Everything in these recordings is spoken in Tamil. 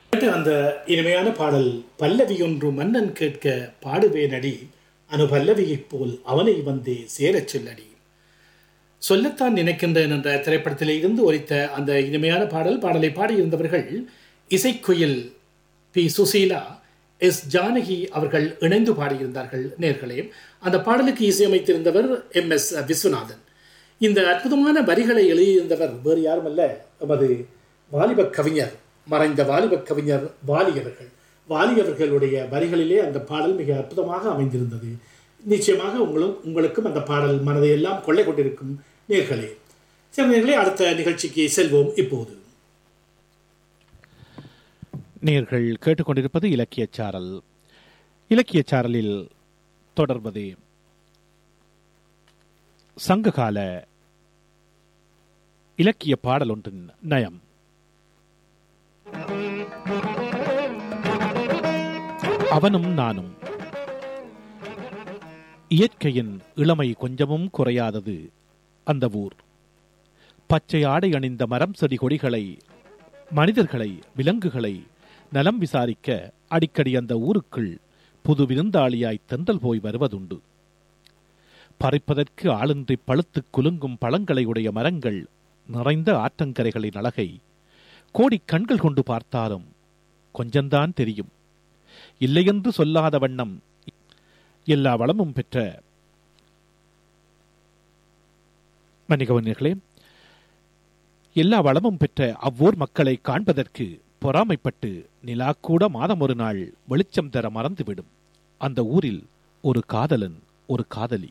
அந்த இனிமையான பாடல் பல்லவி ஒன்று மன்னன் கேட்க பாடுவேனடி அனுபல்லவியைப் போல் அவனை வந்தே சேரச் சொல்லடி சொல்லத்தான் நினைக்கின்றேன் என்ற திரைப்படத்திலே இருந்து ஒலித்த அந்த இனிமையான பாடல் பாடலை பாடியிருந்தவர்கள் இசைக்குயில் பி சுசீலா எஸ் ஜானகி அவர்கள் இணைந்து பாடியிருந்தார்கள் நேர்களே அந்த பாடலுக்கு இசையமைத்திருந்தவர் எம் எஸ் விஸ்வநாதன் இந்த அற்புதமான வரிகளை எழுதியிருந்தவர் வேறு யாருமல்ல நமது வாலிப கவிஞர் மறைந்த வாலிப கவிஞர் வாலி அவர்கள் வாலி அவர்களுடைய வரிகளிலே அந்த பாடல் மிக அற்புதமாக அமைந்திருந்தது நிச்சயமாக உங்களும் உங்களுக்கும் அந்த பாடல் மனதை எல்லாம் கொள்ளை கொண்டிருக்கும் நேர்களே சரி நேர்களே அடுத்த நிகழ்ச்சிக்கு செல்வோம் இப்போது நேர்கள் கேட்டுக்கொண்டிருப்பது இலக்கியச் சாரல் இலக்கியச் சாரலில் தொடர்வது சங்ககால இலக்கிய பாடல் ஒன்றின் நயம் அவனும் நானும் இயற்கையின் இளமை கொஞ்சமும் குறையாதது அந்த ஊர் பச்சை ஆடை அணிந்த மரம் செடி கொடிகளை மனிதர்களை விலங்குகளை நலம் விசாரிக்க அடிக்கடி அந்த ஊருக்குள் புது விருந்தாளியாய் தென்றல் போய் வருவதுண்டு பறிப்பதற்கு ஆளின்றி பழுத்துக் குலுங்கும் பழங்களை உடைய மரங்கள் நிறைந்த ஆற்றங்கரைகளின் அழகை கோடிக் கண்கள் கொண்டு பார்த்தாலும் கொஞ்சம்தான் தெரியும் இல்லையென்று சொல்லாத வண்ணம் எல்லா வளமும் பெற்ற மன்னிகவனியர்களே எல்லா வளமும் பெற்ற அவ்வூர் மக்களை காண்பதற்கு பொறாமைப்பட்டு நிலா கூட மாதம் ஒரு நாள் வெளிச்சம் தர மறந்துவிடும் அந்த ஊரில் ஒரு காதலன் ஒரு காதலி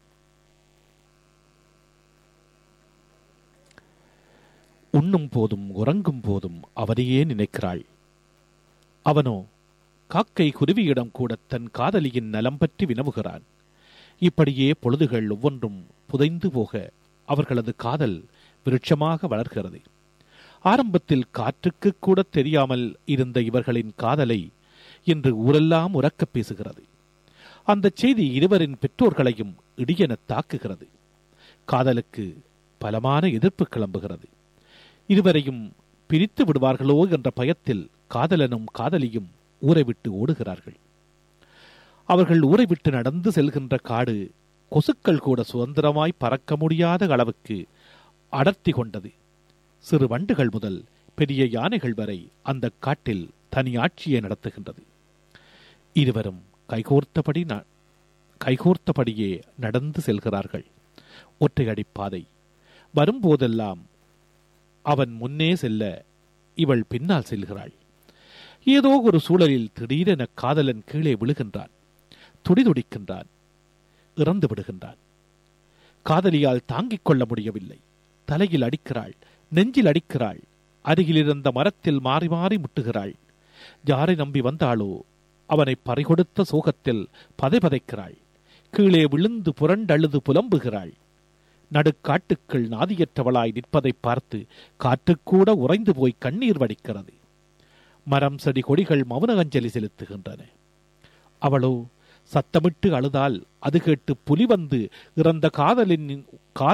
உண்ணும் போதும் உறங்கும் போதும் அவனையே நினைக்கிறாள் அவனோ காக்கை குருவியிடம் கூட தன் காதலியின் நலம் பற்றி வினவுகிறான் இப்படியே பொழுதுகள் ஒவ்வொன்றும் புதைந்து போக அவர்களது காதல் விருட்சமாக வளர்கிறது ஆரம்பத்தில் காற்றுக்கு கூட தெரியாமல் இருந்த இவர்களின் காதலை இன்று ஊரெல்லாம் உறக்கப் பேசுகிறது அந்த செய்தி இருவரின் பெற்றோர்களையும் இடியென தாக்குகிறது காதலுக்கு பலமான எதிர்ப்பு கிளம்புகிறது இருவரையும் பிரித்து விடுவார்களோ என்ற பயத்தில் காதலனும் காதலியும் ஊரை விட்டு ஓடுகிறார்கள் அவர்கள் ஊரை விட்டு நடந்து செல்கின்ற காடு கொசுக்கள் கூட சுதந்திரமாய் பறக்க முடியாத அளவுக்கு அடர்த்தி கொண்டது சிறு வண்டுகள் முதல் பெரிய யானைகள் வரை அந்த காட்டில் தனி ஆட்சியை நடத்துகின்றது இருவரும் கைகோர்த்தபடி ந- கைகோர்த்தபடியே நடந்து செல்கிறார்கள் ஒற்றையடி பாதை வரும்போதெல்லாம் அவன் முன்னே செல்ல இவள் பின்னால் செல்கிறாள் ஏதோ ஒரு சூழலில் திடீரென காதலன் கீழே விழுகின்றான் துடிதுடிக்கின்றான் இறந்து விடுகின்றான் காதலியால் தாங்கிக் கொள்ள முடியவில்லை தலையில் அடிக்கிறாள் நெஞ்சில் அடிக்கிறாள் அருகிலிருந்த மரத்தில் மாறி மாறி முட்டுகிறாள் யாரை நம்பி வந்தாளோ அவனை பறிகொடுத்த சோகத்தில் பதைபதைக்கிறாள் கீழே விழுந்து புரண்டழுது புலம்புகிறாள் நடுக்காட்டுக்குள் நாதியற்றவளாய் நிற்பதைப் பார்த்து காற்றுக்கூட உறைந்து போய் கண்ணீர் வடிக்கிறது மரம் செடி கொடிகள் மௌன அஞ்சலி செலுத்துகின்றன அவளோ சத்தமிட்டு அழுதால் அது கேட்டு புலி வந்து இறந்த காதலின்